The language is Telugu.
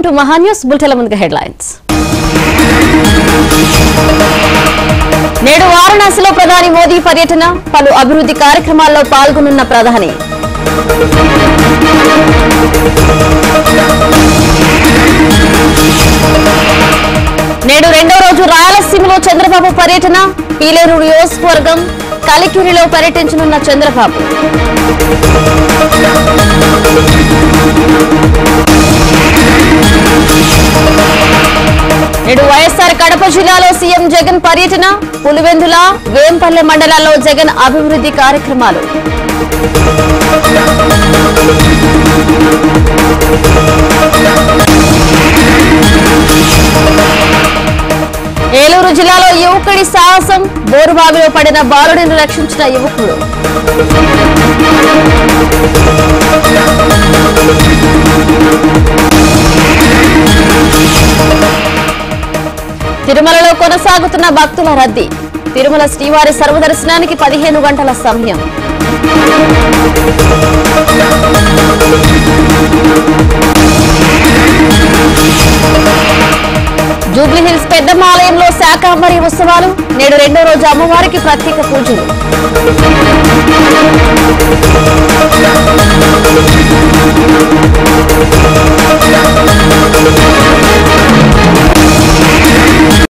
టు మహా న్యూస్ బులెటిన్ల ముందుగా హెడ్లైన్స్ నేడు వారణాసిలో ప్రధాని మోదీ పర్యటన పలు అభివృద్ధి కార్యక్రమాల్లో పాల్గొనున్న ప్రధాని నేడు రెండో రోజు రాయలసీమలో చంద్రబాబు పర్యటన పీలేరు నియోజకవర్గం కలికిరిలో పర్యటించనున్న చంద్రబాబు నేడు వైఎస్ఆర్ కడప జిల్లాలో సీఎం జగన్ పర్యటన పులివెందుల వేంపల్లె మండలాల్లో జగన్ అభివృద్ధి కార్యక్రమాలు ఏలూరు జిల్లాలో యువకుడి సాహసం బోరుబావిలో పడిన బాలుడిని రక్షించిన యువకుడు తిరుమలలో కొనసాగుతున్న భక్తుల రద్దీ తిరుమల శ్రీవారి సర్వదర్శనానికి పదిహేను గంటల సమయం జూబ్లీహిల్స్ పెద్దమ్మ ఆలయంలో శాకాంబరి ఉత్సవాలు నేడు రెండో రోజు అమ్మవారికి ప్రత్యేక పూజలు